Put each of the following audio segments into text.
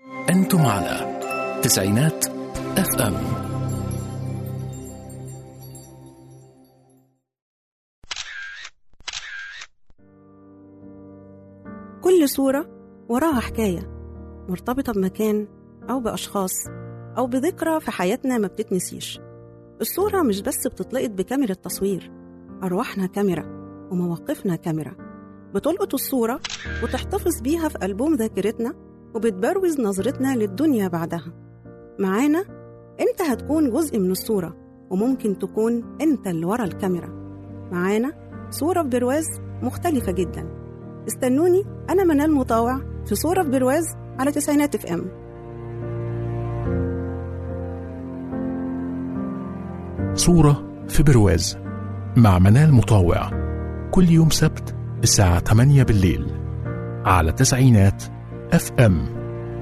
أنتم على تسعينات اف ام كل صورة وراها حكاية مرتبطة بمكان أو بأشخاص أو بذكرى في حياتنا ما بتتنسيش الصورة مش بس بتتلقط بكاميرا تصوير أرواحنا كاميرا ومواقفنا كاميرا بتلقط الصورة وتحتفظ بيها في ألبوم ذاكرتنا وبتبروز نظرتنا للدنيا بعدها معانا أنت هتكون جزء من الصورة وممكن تكون أنت اللي ورا الكاميرا معانا صورة في برواز مختلفة جدا استنوني أنا منال مطاوع في صورة في برواز على تسعينات اف ام صورة في برواز مع منال مطاوع كل يوم سبت الساعة 8 بالليل على تسعينات اف ام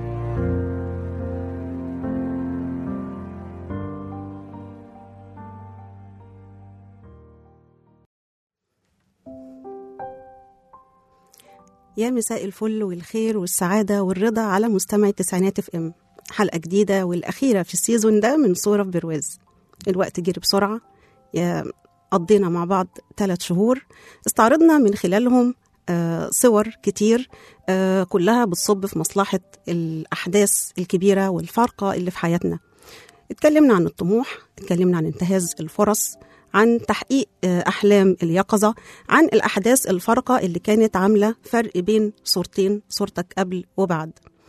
يا مساء الفل والخير والسعادة والرضا على مستمع التسعينات اف ام حلقة جديدة والأخيرة في السيزون ده من صورة في برواز الوقت جري بسرعة يا قضينا مع بعض ثلاث شهور استعرضنا من خلالهم آه، صور كتير آه، كلها بتصب في مصلحة الأحداث الكبيرة والفارقة اللي في حياتنا اتكلمنا عن الطموح اتكلمنا عن انتهاز الفرص عن تحقيق آه، أحلام اليقظة عن الأحداث الفارقة اللي كانت عاملة فرق بين صورتين صورتك قبل وبعد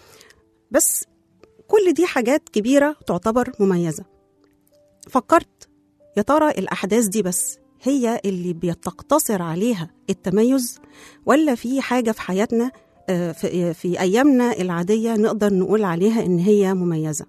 بس كل دي حاجات كبيرة تعتبر مميزة فكرت يا ترى الأحداث دي بس هي اللي بيتقتصر عليها التميز ولا في حاجة في حياتنا آه، في في أيامنا العادية نقدر نقول عليها إن هي مميزة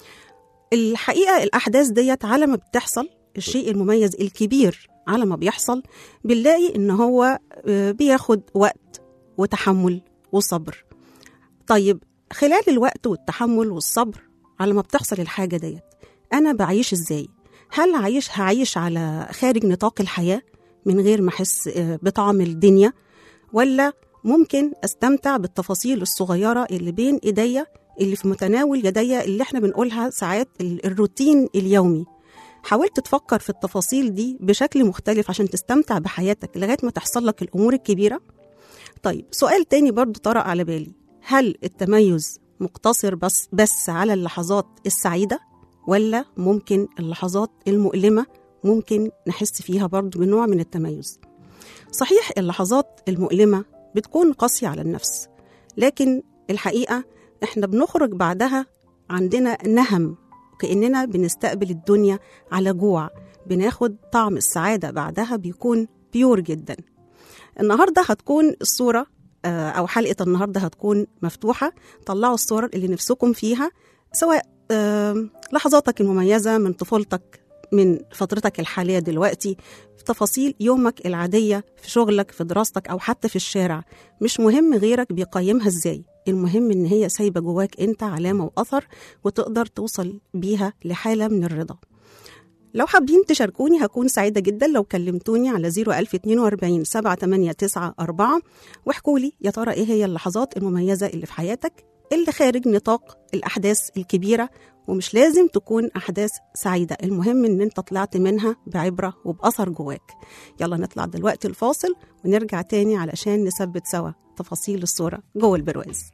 الحقيقة الأحداث ديت على ما بتحصل الشيء المميز الكبير على ما بيحصل بنلاقي إن هو آه، بياخد وقت وتحمل وصبر طيب خلال الوقت والتحمل والصبر على ما بتحصل الحاجة ديت أنا بعيش إزاي؟ هل عايش هعيش على خارج نطاق الحياة من غير ما أحس آه، بطعم الدنيا ولا ممكن أستمتع بالتفاصيل الصغيرة اللي بين إيديا اللي في متناول يديا اللي احنا بنقولها ساعات ال- الروتين اليومي حاولت تفكر في التفاصيل دي بشكل مختلف عشان تستمتع بحياتك لغاية ما تحصل لك الأمور الكبيرة طيب سؤال تاني برضو طرأ على بالي هل التميز مقتصر بس بس على اللحظات السعيدة ولا ممكن اللحظات المؤلمة ممكن نحس فيها برضو بنوع من التميز صحيح اللحظات المؤلمة بتكون قاسية على النفس لكن الحقيقة احنا بنخرج بعدها عندنا نهم كأننا بنستقبل الدنيا على جوع بناخد طعم السعادة بعدها بيكون بيور جدا النهاردة هتكون الصورة آه، أو حلقة النهاردة هتكون مفتوحة طلعوا الصور اللي نفسكم فيها سواء آه، لحظاتك المميزة من طفولتك من فترتك الحالية دلوقتي في تفاصيل يومك العادية في شغلك في دراستك أو حتى في الشارع مش مهم غيرك بيقيمها ازاي المهم ان هي سايبة جواك انت علامة وأثر وتقدر توصل بيها لحالة من الرضا لو حابين تشاركوني هكون سعيدة جدا لو كلمتوني على 01042 7894 واحكوا لي يا ترى ايه هي اللحظات المميزة اللي في حياتك اللي خارج نطاق الأحداث الكبيرة ومش لازم تكون أحداث سعيدة المهم إن أنت طلعت منها بعبرة وبأثر جواك يلا نطلع دلوقتي الفاصل ونرجع تاني علشان نثبت سوا تفاصيل الصورة جوه البرواز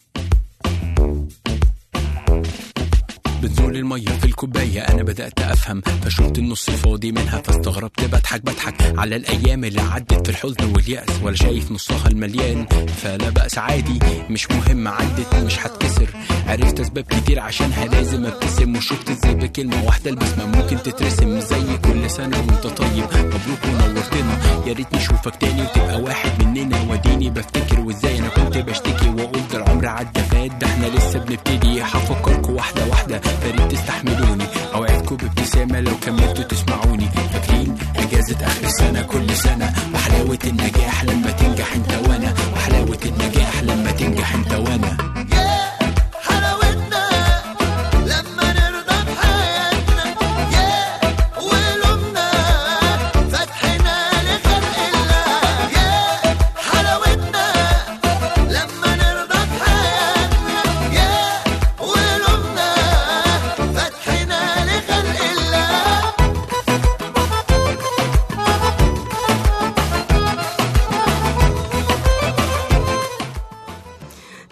بتزول المية في الكوباية أنا بدأت أفهم فشفت النص الفاضي منها فاستغربت بضحك بضحك على الأيام اللي عدت في الحزن واليأس ولا شايف نصها المليان فلا بأس عادي مش مهم عدت مش هتكسر عرفت أسباب كتير عشانها لازم أبتسم وشفت إزاي بكلمة واحدة البسمة ممكن تترسم زي كل سنة وأنت طيب مبروك ونورتنا يا ريت نشوفك تاني وتبقى واحد مننا وديني بفتكر وإزاي أنا كنت بشتكي وأقول ده العمر عدى فات ده احنا لسه بنبتدي هفكركوا واحدة واحدة فريد تستحملوني اوعدكوا بابتسامة لو كملتوا تسمعوني فاكرين اجازة اخر السنة كل سنة وحلاوة النجاح لما تنجح انت وانا وحلاوة النجاح لما تنجح انت وانا حلاوتنا لما نرضى بحياتنا يا ولومنا فتحنا لخلق الله يا حلاوتنا لما نرضى بحياتنا يا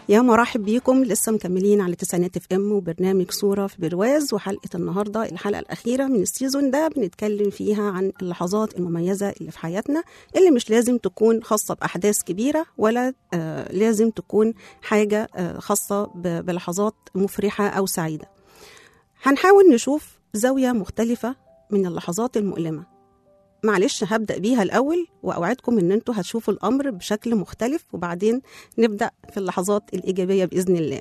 يا مرحب بيكم لسه مكملين على تسعينات اف ام وبرنامج صوره في برواز وحلقه النهارده الحلقه الاخيره من السيزون ده بنتكلم فيها عن اللحظات المميزه اللي في حياتنا اللي مش لازم تكون خاصه باحداث كبيره ولا آه لازم تكون حاجه آه خاصه ب- بلحظات مفرحه او سعيده هنحاول نشوف زاويه مختلفه من اللحظات المؤلمه معلش هبدأ بيها الأول وأوعدكم إن أنتوا هتشوفوا الأمر بشكل مختلف وبعدين نبدأ في اللحظات الإيجابية بإذن الله.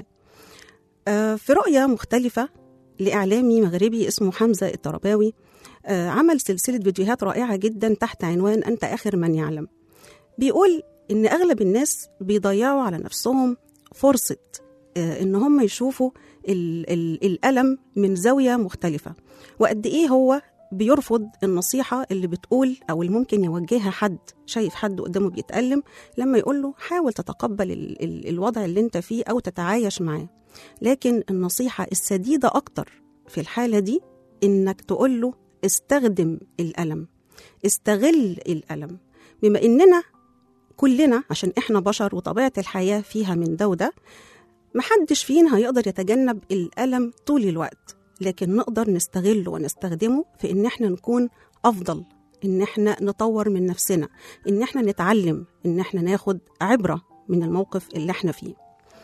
آه، في رؤية مختلفة لإعلامي مغربي اسمه حمزة الطرباوي آه، عمل سلسلة فيديوهات رائعة جدا تحت عنوان أنت آخر من يعلم. بيقول إن أغلب الناس بيضيعوا على نفسهم فرصة آه، إن هم يشوفوا ال- ال- الألم من زاوية مختلفة وقد إيه هو بيرفض النصيحة اللي بتقول أو اللي ممكن يوجهها حد شايف حد قدامه بيتألم لما يقول له حاول تتقبل ال ال الوضع اللي انت فيه أو تتعايش معاه لكن النصيحة السديدة أكتر في الحالة دي إنك تقول له استخدم الألم استغل الألم بما إننا كلنا عشان إحنا بشر وطبيعة الحياة فيها من ده وده محدش فينا هيقدر يتجنب الألم طول الوقت لكن نقدر نستغله ونستخدمه في إن إحنا نكون أفضل إن إحنا نطور من نفسنا إن إحنا نتعلم إن إحنا ناخد عبرة من الموقف اللي إحنا فيه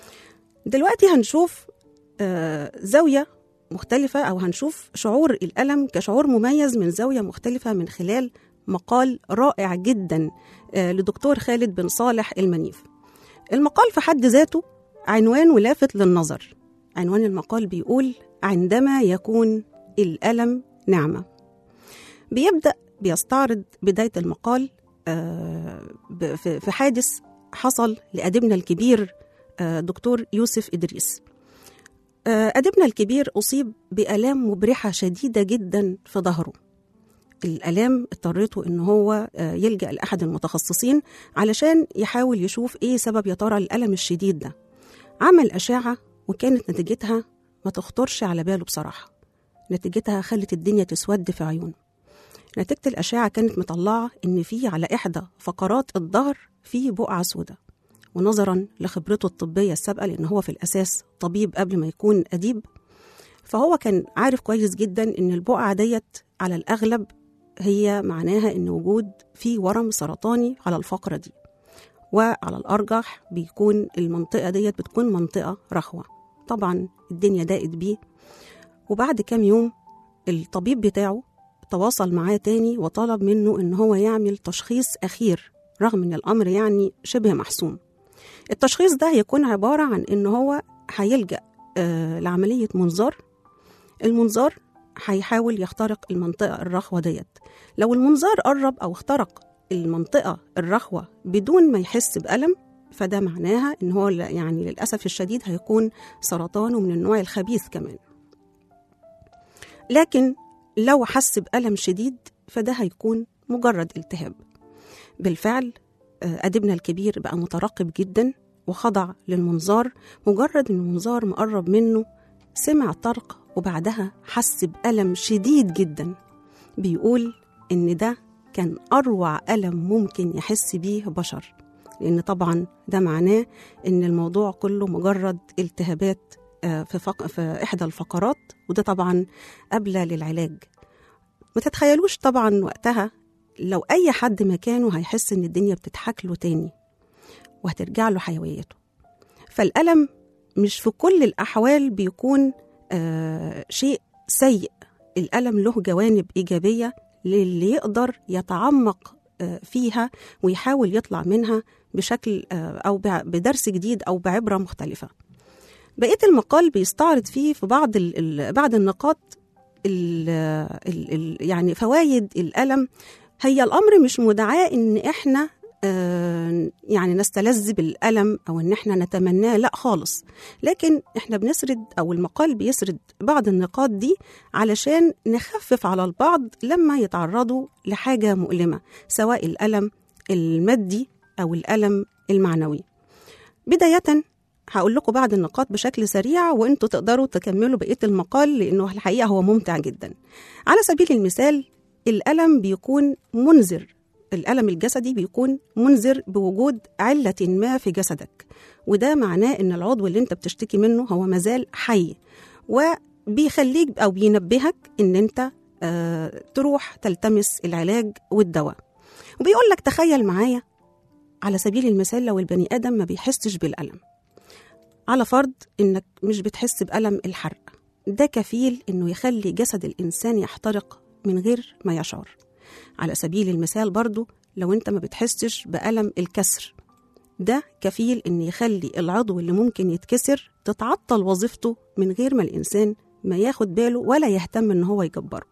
دلوقتي هنشوف آه، زاوية مختلفة أو هنشوف شعور الألم كشعور مميز من زاوية مختلفة من خلال مقال رائع جدا آه، لدكتور خالد بن صالح المنيف المقال في حد ذاته عنوان ولافت للنظر عنوان المقال بيقول عندما يكون الألم نعمة بيبدأ بيستعرض بداية المقال آه، ب- في في حادث حصل لأديبنا الكبير آه، دكتور يوسف إدريس آه، أديبنا الكبير أصيب بآلام مبرحة شديدة جدا في ظهره الآلام اضطريته إن هو آه، يلجأ لأحد المتخصصين علشان يحاول يشوف إيه سبب يا ترى الألم الشديد ده عمل أشعة وكانت نتيجتها ما تخطرش على باله بصراحة نتيجتها خلت الدنيا تسود في عيونه نتيجة الأشعة كانت مطلعة إن في على إحدى فقرات الظهر في بقعة سوداء ونظرا لخبرته الطبية السابقة لأن هو في الأساس طبيب قبل ما يكون أديب فهو كان عارف كويس جدا إن البقعة ديت على الأغلب هي معناها إن وجود في ورم سرطاني على الفقرة دي وعلى الأرجح بيكون المنطقة ديت بتكون منطقة رخوة طبعا الدنيا ضاقت بيه وبعد كام يوم الطبيب بتاعه تواصل معاه تاني وطلب منه إن هو يعمل تشخيص أخير رغم إن الأمر يعني شبه محسوم التشخيص ده هيكون عبارة عن إن هو هيلجأ آه لعملية منظار المنظار هيحاول يخترق المنطقة الرخوة ديت لو المنظار قرب أو اخترق المنطقة الرخوة بدون ما يحس بألم فده معناها إن هو لا- يعني للأسف الشديد هيكون سرطان ومن النوع الخبيث كمان لكن لو حس بألم شديد فده هيكون مجرد التهاب بالفعل آه، أديبنا الكبير بقى مترقب جدا وخضع للمنظار مجرد إن المنظار مقرب منه سمع طرق وبعدها حس بألم شديد جدا بيقول إن ده كان أروع ألم ممكن يحس بيه بشر لأن طبعا ده معناه إن الموضوع كله مجرد التهابات آه، في, فق... في إحدى الفقرات وده طبعا أبلى للعلاج ما تتخيلوش طبعا وقتها لو أي حد مكانه هيحس إن الدنيا بتضحك له تاني وهترجع له حيويته فالألم مش في كل الأحوال بيكون آه شيء سيء الألم له جوانب إيجابية للي يقدر يتعمق آه فيها ويحاول يطلع منها بشكل آه أو بع- بدرس جديد أو بعبرة مختلفة بقية المقال بيستعرض فيه في بعض ال- ال- بعض النقاط ال ال ال يعني فوائد الألم هي الأمر مش مدعاة إن إحنا آه، يعني نستلذ بالألم أو إن إحنا نتمناه لا خالص لكن إحنا بنسرد أو المقال بيسرد بعض النقاط دي علشان نخفف على البعض لما يتعرضوا لحاجة مؤلمة سواء الألم المادي أو الألم المعنوي بداية هقول لكم بعض النقاط بشكل سريع وانتوا تقدروا تكملوا بقية المقال لأنه الحقيقة هو ممتع جدا على سبيل المثال الألم بيكون منذر الألم الجسدي بيكون منذر بوجود علة ما في جسدك وده معناه إن العضو اللي أنت بتشتكي منه هو مازال حي وبيخليك أو بينبهك إن أنت آه تروح تلتمس العلاج والدواء وبيقول لك تخيل معايا على سبيل المثال لو البني آدم ما بيحسش بالألم على فرض إنك مش بتحس بألم الحرق ده كفيل إنه يخلي جسد الإنسان يحترق من غير ما يشعر على سبيل المثال برضو لو أنت ما بتحسش بألم الكسر ده كفيل إن يخلي العضو اللي ممكن يتكسر تتعطل وظيفته من غير ما الإنسان ما ياخد باله ولا يهتم إن هو يجبره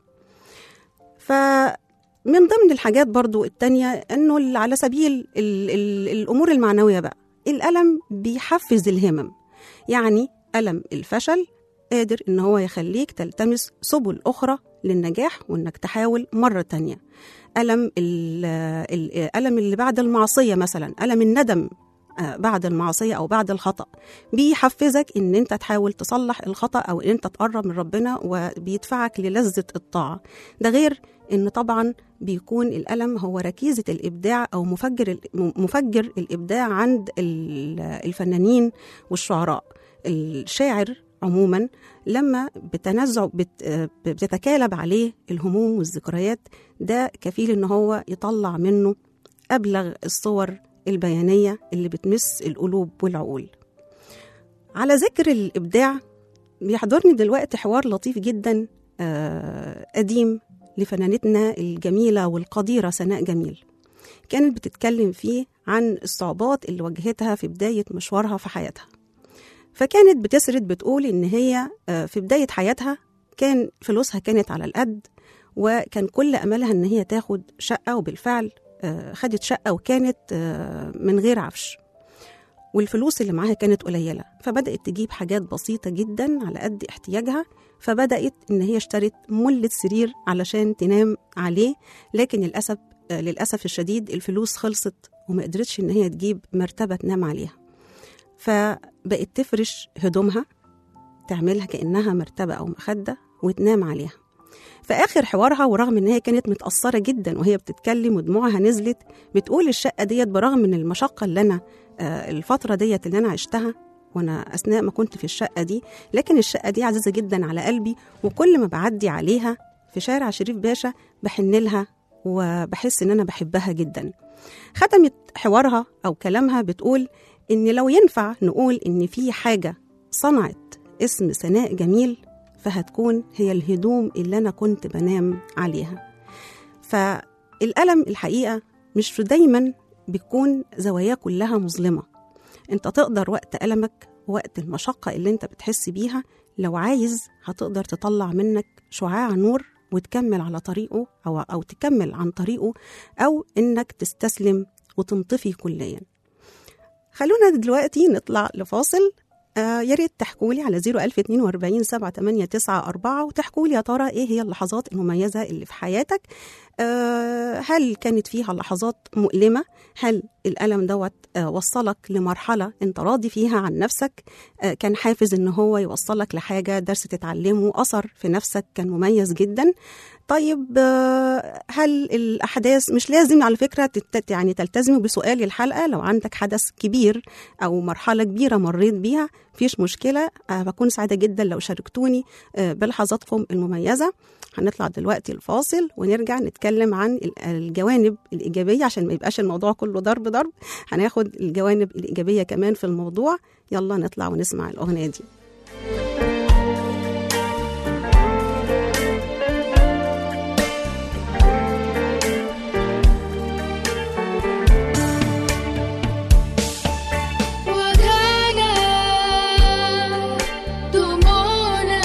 فمن ضمن الحاجات برضو التانية إنه ال- على سبيل ال ال الأمور المعنوية بقى الألم بيحفز الهمم يعني ألم الفشل قادر إن هو يخليك تلتمس سبل أخرى للنجاح وإنك تحاول مرة تانية ألم ال- ال- الألم اللي بعد المعصية مثلا ألم الندم آه، بعد المعصية أو بعد الخطأ بيحفزك إن أنت تحاول تصلح الخطأ أو إن أنت تقرب من ربنا وبيدفعك للذة الطاعة ده غير إن طبعا بيكون الألم هو ركيزة الإبداع أو مفجر ال- مفجر الإبداع عند ال- الفنانين والشعراء الشاعر عموما لما بتنزع بت آه، بتتكالب عليه الهموم والذكريات ده كفيل ان هو يطلع منه ابلغ الصور البيانيه اللي بتمس القلوب والعقول على ذكر الابداع بيحضرني دلوقتي حوار لطيف جدا آه، قديم لفنانتنا الجميله والقديره سناء جميل كانت بتتكلم فيه عن الصعوبات اللي واجهتها في بدايه مشوارها في حياتها فكانت بتسرد بتقول ان هي آه، في بدايه حياتها كان فلوسها كانت على القد وكان كل املها ان هي تاخد شقه وبالفعل آه، خدت شقه وكانت آه، من غير عفش والفلوس اللي معاها كانت قليله فبدات تجيب حاجات بسيطه جدا على قد احتياجها فبدات ان هي اشترت مله سرير علشان تنام عليه لكن للاسف آه، للاسف الشديد الفلوس خلصت وما قدرتش ان هي تجيب مرتبه تنام عليها فبقت تفرش هدومها تعملها كأنها مرتبة أو مخدة وتنام عليها في آخر حوارها ورغم إن هي كانت متأثرة جدا وهي بتتكلم ودموعها نزلت بتقول الشقة ديت برغم من المشقة اللي أنا آه، الفترة ديت اللي أنا عشتها وأنا أثناء ما كنت في الشقة دي لكن الشقة دي عزيزة جدا على قلبي وكل ما بعدي عليها في شارع شريف باشا بحن لها وبحس إن أنا بحبها جدا ختمت حوارها أو كلامها بتقول إن لو ينفع نقول إن في حاجة صنعت اسم سناء جميل فهتكون هي الهدوم اللي أنا كنت بنام عليها فالألم الحقيقة مش دايما بيكون زواياه كلها مظلمة انت تقدر وقت ألمك وقت المشقة اللي انت بتحس بيها لو عايز هتقدر تطلع منك شعاع نور وتكمل على طريقه أو, أو تكمل عن طريقه أو إنك تستسلم وتنطفي كليا خلونا دلوقتي نطلع لفاصل آه يا ريت تحكوا لي على 01042 78994 وتحكوا لي يا ترى ايه هي اللحظات المميزه اللي في حياتك آه هل كانت فيها لحظات مؤلمه هل الالم دوت آه وصلك لمرحله انت راضي فيها عن نفسك آه كان حافز ان هو يوصلك لحاجه درس تتعلمه اثر في نفسك كان مميز جدا طيب آه، هل الاحداث مش لازم على فكره تت يعني تلتزموا بسؤال الحلقه لو عندك حدث كبير او مرحله كبيره مريت بيها فيش مشكله آه، بكون سعيده جدا لو شاركتوني آه، بلحظاتكم المميزه هنطلع دلوقتي الفاصل ونرجع نتكلم عن ال- الجوانب الايجابيه عشان ما يبقاش الموضوع كله ضرب ضرب هناخد الجوانب الايجابيه كمان في الموضوع يلا نطلع ونسمع الاغنيه دي وجعنا دموعنا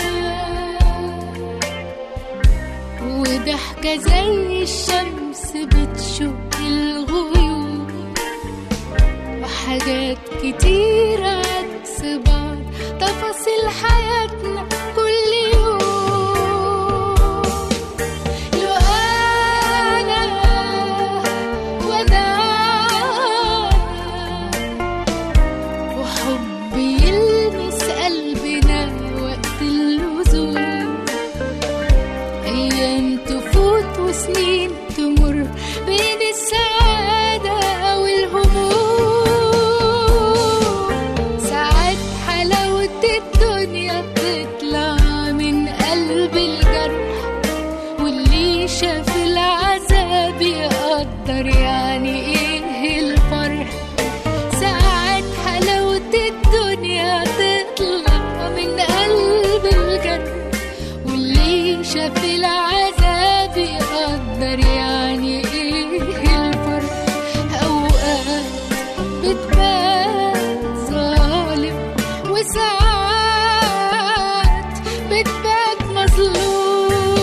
وضحكة زي الشمس بتشق الغيوم وحاجات كتير عكس بعض تفاصيل حياتنا كل يوم لو أنا وأنا وحب يلمس قلبنا وقت اللزوم أيام تفوت وسنين تمر بين الساعات بتبات مظلوم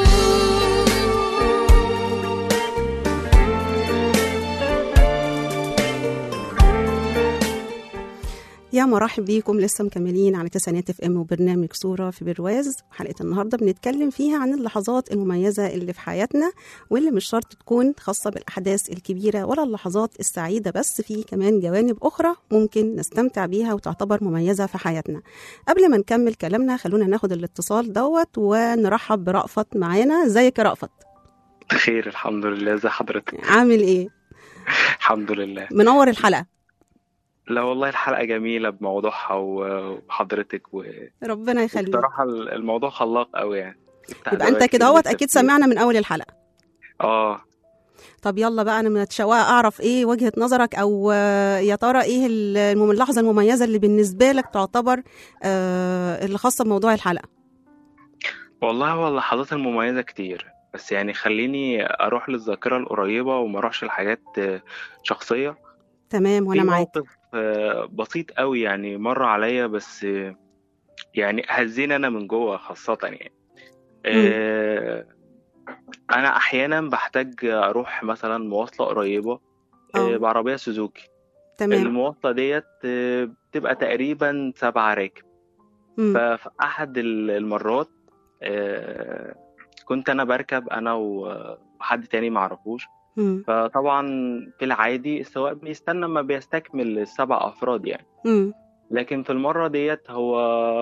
يا مرحب بيكم لسه مكملين على تسعينات اف ام وبرنامج صوره في برواز حلقه النهارده بنتكلم فيها عن اللحظات المميزه اللي في حياتنا واللي مش شرط تكون خاصه بالاحداث الكبيره ولا اللحظات السعيده بس في كمان جوانب اخرى ممكن نستمتع بيها وتعتبر مميزه في حياتنا قبل ما نكمل كلامنا خلونا ناخد الاتصال دوت ونرحب برأفت معانا ازيك يا رأفت خير الحمد لله ازي حضرتك عامل ايه الحمد لله منور الحلقه لا والله الحلقة جميلة بموضوعها و- وحضرتك ربنا يخليك وبصراحة الموضوع خلاق قوي يعني يبقى انت كده اهوت اكيد سمعنا من اول الحلقه اه طب يلا بقى انا متشوقه اعرف ايه وجهه نظرك او آه، يا ترى ايه الم- اللحظه المميزه اللي بالنسبه لك تعتبر آه، اللي خاصه بموضوع الحلقه والله هو اللحظات المميزة كتير بس يعني خليني اروح للذاكرة القريبة وما اروحش لحاجات آه، شخصية تمام وانا في معاك موقف آه، بسيط قوي يعني مر عليا بس آه، يعني هزيني انا من جوه خاصة يعني آه، انا احيانا بحتاج اروح مثلا مواصلة قريبة آه، اه بعربية سوزوكي تمام المواصلة ديت آه، بتبقى تقريبا سبعة راكب مم. ففي أحد ال- المرات آه، كنت أنا بركب أنا و- وحد تاني معرفوش مم. فطبعا في العادي السواق بيستنى ما بيستكمل السبع أفراد يعني مم. لكن في المرة ديت هو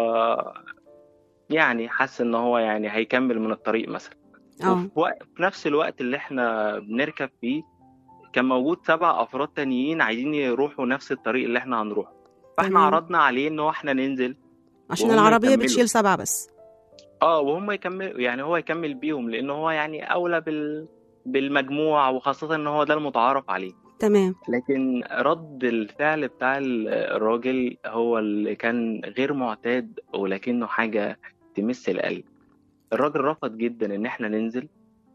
يعني حس إن هو يعني هيكمل من الطريق مثلا اه وفي وقت في نفس الوقت اللي احنا بنركب فيه كان موجود سبع افراد تانيين عايزين يروحوا نفس الطريق اللي احنا هنروحه فاحنا تمام. عرضنا عليه ان هو احنا ننزل عشان وهم العربيه يكملوا. بتشيل سبعه بس اه وهم يكملوا يعني هو يكمل بيهم لان هو يعني اولى بال بالمجموع وخاصة ان هو ده المتعارف عليه تمام لكن رد الفعل بتاع ال- الراجل هو اللي كان غير معتاد ولكنه حاجة تمس القلب الراجل رفض جدا ان احنا ننزل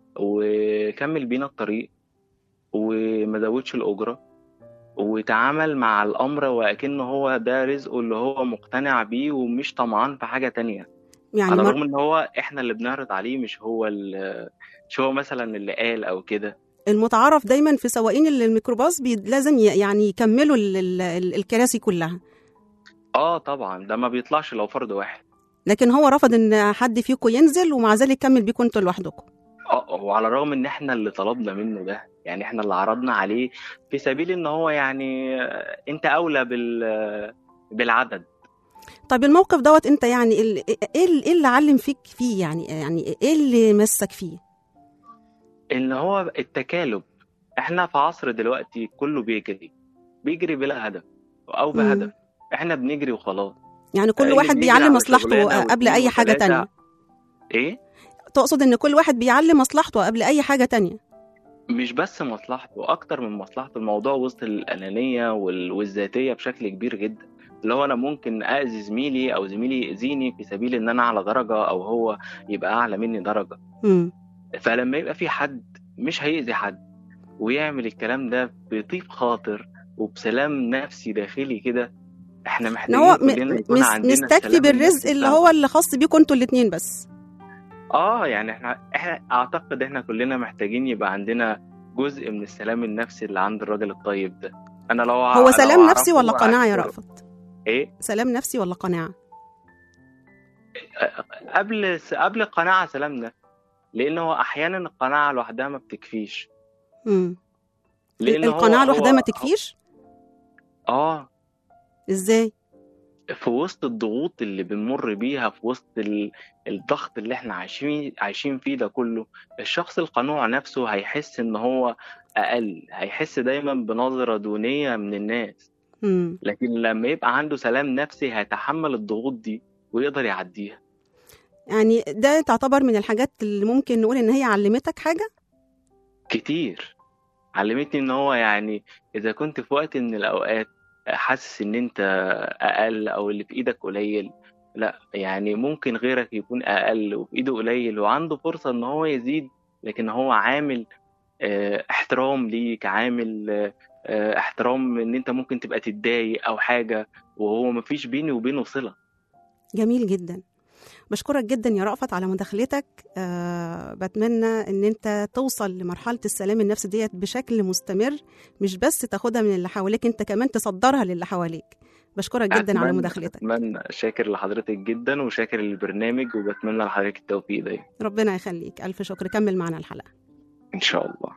وكمل بينا الطريق وما زودش الأجرة وتعامل مع الأمر وأكنه هو ده رزقه اللي هو مقتنع بيه ومش طمعان في حاجة تانية يعني على مر... الرغم ان هو احنا اللي بنعرض عليه مش هو ال- مش هو مثلا اللي قال او كده المتعارف دايما في سواقين ال- الميكروباص بي... لازم ي... يعني يكملوا ال... ال... ال- الكراسي كلها اه طبعا ده ما بيطلعش لو فرد واحد لكن هو رفض ان حد فيكم ينزل ومع ذلك كمل بيكم انتوا لوحدكم اه وعلى الرغم ان احنا اللي طلبنا منه ده يعني احنا اللي عرضنا عليه في سبيل ان هو يعني آه، انت اولى بال آه، بالعدد طيب الموقف دوت انت يعني ال- ايه ال- ايه اللي علم فيك فيه يعني يعني ايه اللي مسك فيه ان هو التكالب احنا في عصر دلوقتي كله بيجري بيجري بلا هدف او بهدف احنا بنجري وخلاص يعني كل اللي واحد بنجري بيعلم على مصلحته شغلانة قبل واتنين اي حاجه وتلاتة. تانية ايه تقصد ان كل واحد بيعلم مصلحته قبل اي حاجه تانية مش بس مصلحته اكتر من مصلحته الموضوع وسط الانانيه وال- والذاتيه بشكل كبير جدا اللي هو انا ممكن اذي زميلي او زميلي ياذيني في سبيل ان انا اعلى درجه او هو يبقى اعلى مني درجه امم فلما يبقى في حد مش هيأذي حد ويعمل الكلام ده بطيب خاطر وبسلام نفسي داخلي كده احنا ان محتاجين هو كلنا م- يكون مس- عندنا مستكفي السلام بالرزق النفسي اللي بتاعنا. هو اللي خاص بيكم انتوا الاتنين بس اه يعني احنا احنا اعتقد احنا كلنا محتاجين يبقى عندنا جزء من السلام النفسي اللي عند الراجل الطيب ده انا لو هو لو سلام نفسي أعرفه ولا قناعه يا أشكره. رأفت ايه سلام نفسي ولا قناعه قبل قبل القناعه سلام نفسي لان هو احيانا القناعه لوحدها ما بتكفيش امم لان هو- القناعه هو- لوحدها ما تكفيش اه ازاي في وسط الضغوط اللي بنمر بيها في وسط ال- الضغط اللي احنا عايشين عايشين فيه ده كله الشخص القنوع نفسه هيحس ان هو اقل هيحس دايما بنظرة دونية من الناس امم لكن لما يبقى عنده سلام نفسي هيتحمل الضغوط دي ويقدر يعديها يعني ده تعتبر من الحاجات اللي ممكن نقول ان هي علمتك حاجه كتير علمتني ان هو يعني اذا كنت في وقت من الاوقات حاسس ان انت اقل او اللي في ايدك قليل لا يعني ممكن غيرك يكون اقل وفي ايده قليل وعنده فرصة ان هو يزيد لكن هو عامل آه، احترام ليك عامل آه، آه، احترام ان انت ممكن تبقى تتضايق او حاجة وهو مفيش بيني وبينه صلة جميل جدا بشكرك جدا يا رأفت على مداخلتك أه بتمنى ان انت توصل لمرحله السلام النفسي ديت بشكل مستمر مش بس تاخدها من اللي حواليك انت كمان تصدرها للي حواليك بشكرك جدا على أتمنى- مداخلتك اتمنى شاكر لحضرتك جدا وشاكر للبرنامج وبتمنى لحضرتك التوفيق دايما ربنا يخليك الف شكر كمل معنا الحلقه ان شاء الله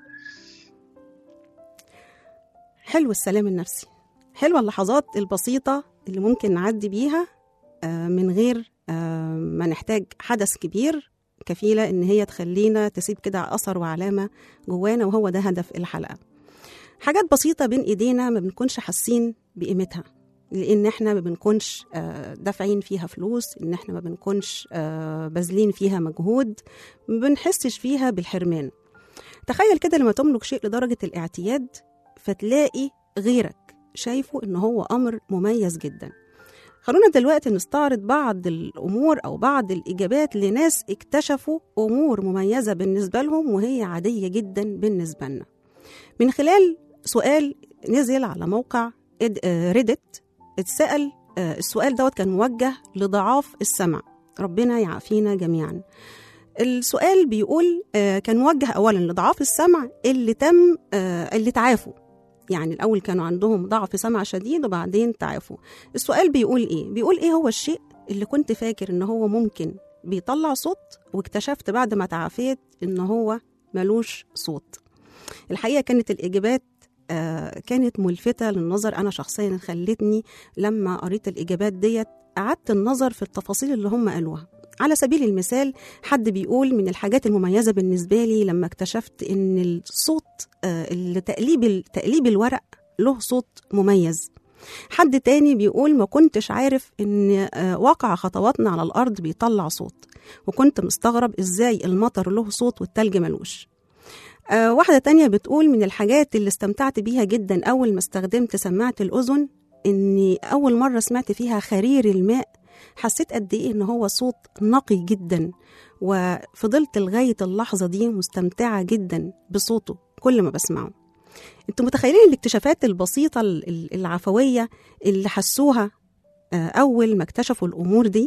حلو السلام النفسي حلوة اللحظات البسيطة اللي ممكن نعدي بيها آه، من غير آه، ما نحتاج حدث كبير كفيلة إن هي تخلينا تسيب كده أثر وعلامة جوانا وهو ده هدف الحلقة حاجات بسيطة بين إيدينا ما بنكونش حاسين بقيمتها لأن إحنا ما بنكونش آه، دافعين فيها فلوس إن إحنا ما بنكونش آه، باذلين فيها مجهود ما بنحسش فيها بالحرمان تخيل كده لما تملك شيء لدرجة الاعتياد فتلاقي غيرك شايفه إن هو أمر مميز جدا خلونا دلوقتي نستعرض بعض الأمور أو بعض الإجابات لناس اكتشفوا أمور مميزة بالنسبة لهم وهي عادية جدا بالنسبة لنا من خلال سؤال نزل على موقع ريدت اتسأل آه، السؤال دوت كان موجه لضعاف السمع ربنا يعافينا جميعا السؤال بيقول آه، كان موجه اولا لضعاف السمع اللي تم آه، اللي تعافوا يعني الاول كانوا عندهم ضعف سمع شديد وبعدين تعافوا السؤال بيقول ايه بيقول ايه هو الشيء اللي كنت فاكر ان هو ممكن بيطلع صوت واكتشفت بعد ما تعافيت ان هو ملوش صوت الحقيقه كانت الاجابات آه، كانت ملفتة للنظر أنا شخصيا خلتني لما قريت الإجابات ديت قعدت النظر في التفاصيل اللي هم قالوها على سبيل المثال حد بيقول من الحاجات المميزة بالنسبة لي لما اكتشفت إن الصوت آه، اللي تقليب تقليب الورق له صوت مميز حد تاني بيقول ما كنتش عارف إن آه، واقع خطواتنا على الأرض بيطلع صوت وكنت مستغرب إزاي المطر له صوت والتلج ملوش آه، واحدة تانية بتقول من الحاجات اللي استمتعت بيها جدا أول ما استخدمت سماعة الأذن إني أول مرة سمعت فيها خرير الماء حسيت قد إيه إن هو صوت نقي جدا وفضلت لغاية اللحظة دي مستمتعة جدا بصوته كل ما بسمعه انتوا متخيلين الاكتشافات البسيطة ال- ال- العفوية اللي حسوها آه، أول ما اكتشفوا الأمور دي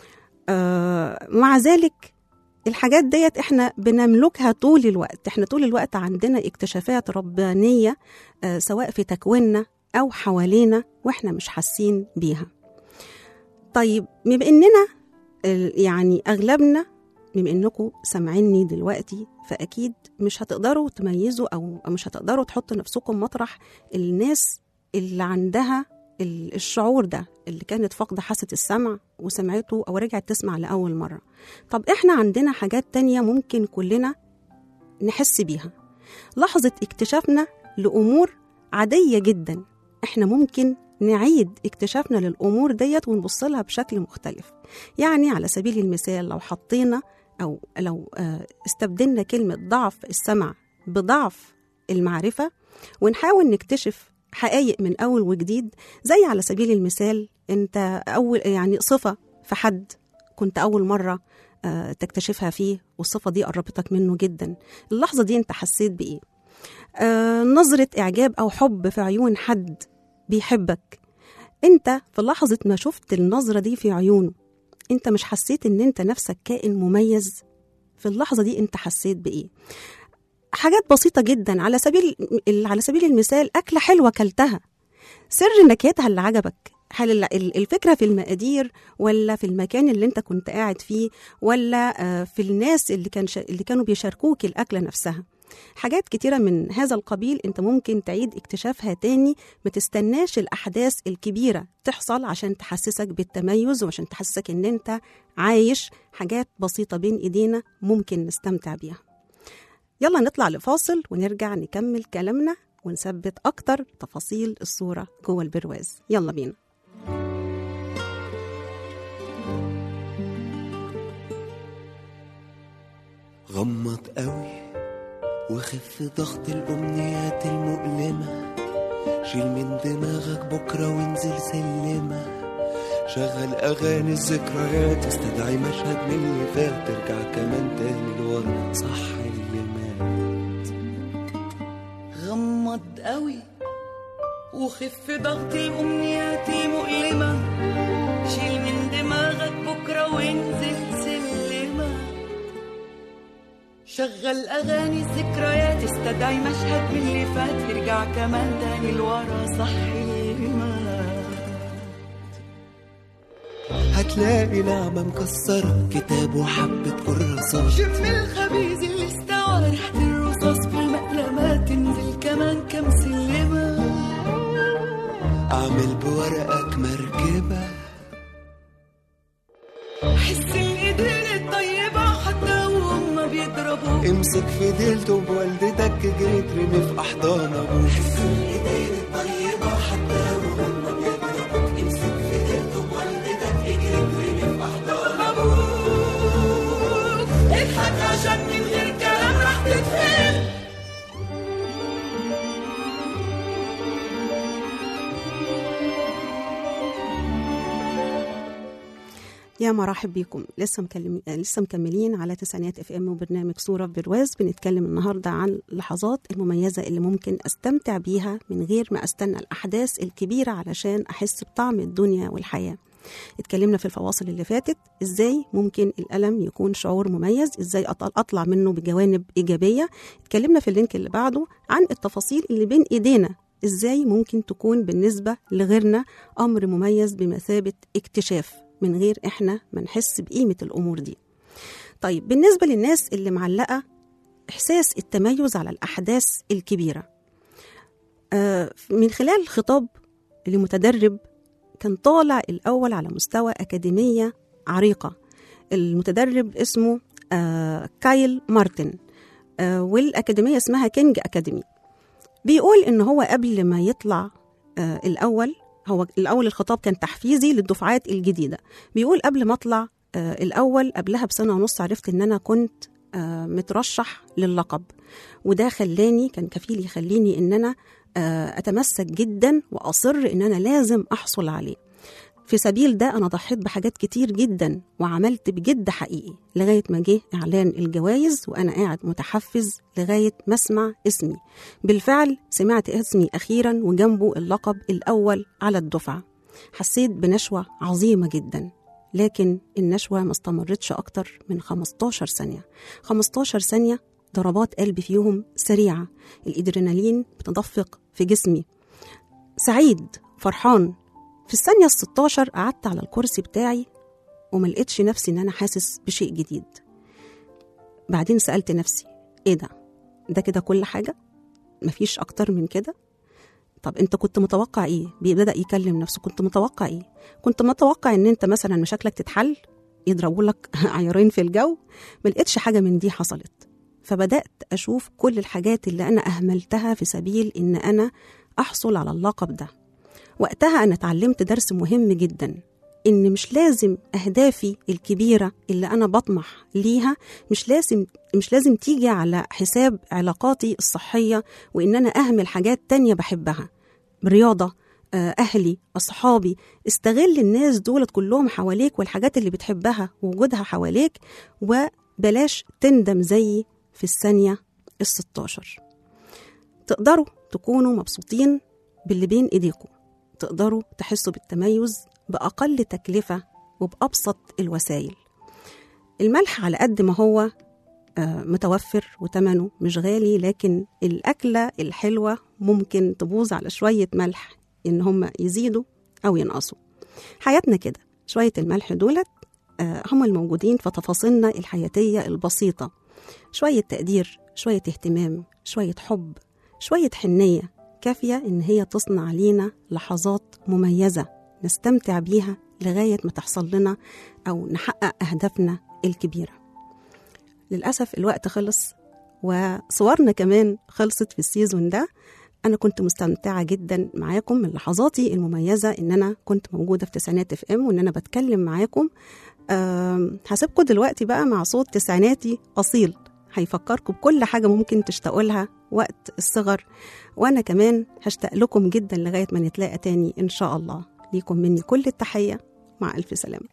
آه، مع ذلك الحاجات ديت احنا بنملكها طول الوقت احنا طول الوقت عندنا اكتشافات ربانية آه، سواء في تكويننا أو حوالينا واحنا مش حاسين بيها طيب بما اننا ال- يعني اغلبنا بما انكم سامعيني دلوقتي فاكيد مش هتقدروا تميزوا او أو مش هتقدروا تحطوا نفسكم مطرح الناس اللي عندها ال- الشعور ده اللي كانت فاقده حاسه السمع وسمعته او رجعت تسمع لاول مره طب احنا عندنا حاجات تانية ممكن كلنا نحس بيها لحظه اكتشافنا لامور عاديه جدا احنا ممكن نعيد اكتشافنا للامور ديت ونبص لها بشكل مختلف يعني على سبيل المثال لو حطينا او لو آه، استبدلنا كلمه ضعف السمع بضعف المعرفه ونحاول نكتشف حقائق من اول وجديد زي على سبيل المثال انت اول يعني صفه في حد كنت اول مره آه، تكتشفها فيه والصفه دي قربتك منه جدا اللحظه دي انت حسيت بايه آه، نظره اعجاب او حب في عيون حد بيحبك انت في لحظه ما شفت النظره دي في عيونه انت مش حسيت ان انت نفسك كائن مميز في اللحظه دي انت حسيت بايه حاجات بسيطه جدا على سبيل على سبيل المثال اكله حلوه كلتها سر نكهتها اللي عجبك هل ال- ال- الفكره في المقادير ولا في المكان اللي انت كنت قاعد فيه ولا آه، في الناس اللي كان شا- اللي كانوا بيشاركوك الاكله نفسها حاجات كتيرة من هذا القبيل انت ممكن تعيد اكتشافها تاني ما تستناش الأحداث الكبيرة تحصل عشان تحسسك بالتميز وعشان تحسسك ان انت عايش حاجات بسيطة بين ايدينا ممكن نستمتع بيها يلا نطلع لفاصل ونرجع نكمل كلامنا ونثبت أكتر تفاصيل الصورة جوه البرواز يلا بينا غمض قوي وخف ضغط الأمنيات المؤلمة شيل من دماغك بكرة وانزل سلمة شغل أغاني الذكريات استدعي مشهد من اللي فات ترجع كمان تاني لورا صح اللي مات غمض قوي وخف ضغط الأمنيات مؤلمة شيل من دماغك بكرة شغل أغاني ذكريات استدعي مشهد من اللي فات يرجع كمان تاني لورا صحي ما هتلاقي نعمة مكسرة كتاب وحبة كراسات شم الخبيز اللي استوى ريحة الرصاص في المقلمات تنزل كمان كم سلمة أعمل بورقك مركبة حس الإيدين الطيبة حتى وهم بيضربوا امسك في ديلته بوالدتك جري ترمي في أحضان أبوك أبوك اضحك عشان من غير كلام راح تتفهم يا مرحب بيكم لسه مكلم... لسه مكملين على تسعينات اف ام وبرنامج صوره في برواز بنتكلم النهارده عن اللحظات المميزه اللي ممكن استمتع بيها من غير ما استنى الاحداث الكبيره علشان احس بطعم الدنيا والحياه اتكلمنا في الفواصل اللي فاتت ازاي ممكن الالم يكون شعور مميز ازاي أط- اطلع منه بجوانب ايجابيه اتكلمنا في اللينك اللي بعده عن التفاصيل اللي بين ايدينا ازاي ممكن تكون بالنسبه لغيرنا امر مميز بمثابه اكتشاف من غير احنا ما نحس بقيمه الامور دي طيب بالنسبه للناس اللي معلقه احساس التميز على الاحداث الكبيره آه، من خلال الخطاب لمتدرب كان طالع الأول على مستوى أكاديمية عريقة المتدرب اسمه آه كايل مارتن آه والأكاديمية اسمها كينج أكاديمي بيقول إن هو قبل ما يطلع آه الأول هو الأول الخطاب كان تحفيزي للدفعات الجديدة بيقول قبل ما أطلع آه الأول قبلها بسنة ونص عرفت إن أنا كنت آه مترشح للقب وده خلاني كان كفيل يخليني إن أنا آه أتمسك جدا وأصر إن أنا لازم أحصل عليه في سبيل ده أنا ضحيت بحاجات كتير جدا وعملت بجد حقيقي لغاية ما جه إعلان الجوائز وأنا قاعد متحفز لغاية ما أسمع اسمي بالفعل سمعت اسمي أخيرا وجنبه اللقب الأول على الدفعة حسيت بنشوة عظيمة جدا لكن النشوة ما استمرتش أكتر من 15 ثانية 15 ثانية ضربات قلبي فيهم سريعة الإدرينالين بتدفق في جسمي سعيد فرحان في الثانية الستاشر قعدت على الكرسي بتاعي وما لقيتش نفسي إن أنا حاسس بشيء جديد بعدين سألت نفسي إيه ده؟ ده كده كل حاجة؟ مفيش أكتر من كده؟ طب أنت كنت متوقع إيه؟ بدأ يكلم نفسه كنت متوقع إيه؟ كنت متوقع إن أنت مثلا مشاكلك تتحل يضربوا لك عيارين في الجو ما لقيتش حاجة من دي حصلت فبدأت أشوف كل الحاجات اللي أنا أهملتها في سبيل إن أنا أحصل على اللقب ده وقتها أنا اتعلمت درس مهم جدا إن مش لازم أهدافي الكبيرة اللي أنا بطمح ليها مش لازم مش لازم تيجي على حساب علاقاتي الصحية وإن أنا أهمل حاجات تانية بحبها رياضة آه، أهلي أصحابي استغل الناس دولت كلهم حواليك والحاجات اللي بتحبها ووجودها حواليك وبلاش تندم زي في الثانية الستاشر تقدروا تكونوا مبسوطين باللي بين إيديكم تقدروا تحسوا بالتميز بأقل تكلفة وبأبسط الوسائل الملح على قد ما هو آه، متوفر وتمنه مش غالي لكن الأكلة الحلوة ممكن تبوظ على شوية ملح إن هم يزيدوا أو ينقصوا حياتنا كده شوية الملح دولت آه، هم الموجودين في تفاصيلنا الحياتية البسيطة شوية تقدير شوية اهتمام شوية حب شوية حنية كافية إن هي تصنع لينا لحظات مميزة نستمتع بيها لغاية ما تحصل لنا أو نحقق أهدافنا الكبيرة للأسف الوقت خلص وصورنا كمان خلصت في السيزون ده أنا كنت مستمتعة جدا معاكم من لحظاتي المميزة إن أنا كنت موجودة في تسعينات اف ام وإن أنا بتكلم معاكم أم، هسيبكم دلوقتي بقى مع صوت تسعيناتي أصيل هيفكركم بكل حاجة ممكن تشتاقوا لها وقت الصغر وأنا كمان هشتاق لكم جدا لغاية ما نتلاقى تاني إن شاء الله ليكم مني كل التحية مع ألف سلامة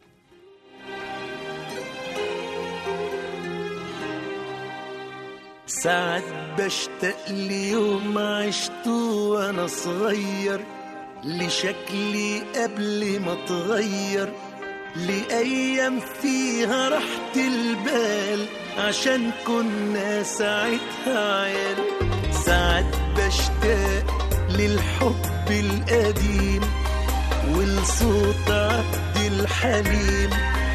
ساعات بشتاق ليوم عشته وانا صغير لشكلي قبل ما اتغير لأيام فيها راحة البال عشان كنا ساعتها عيال ساعات بشتاق للحب القديم ولصوت عبد الحليم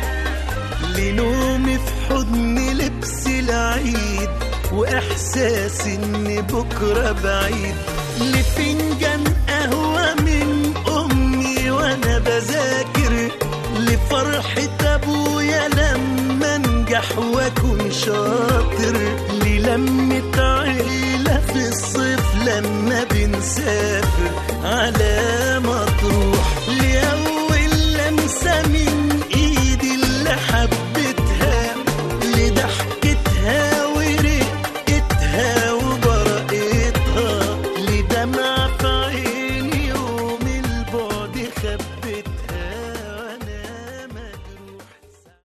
لنومي في حضن لبس العيد واحساس ان بكره بعيد لفنجان قهوه من امي وانا بذاكر لفرحه ابويا لما انجح واكون شاطر للمه عيله في الصيف لما بنسافر على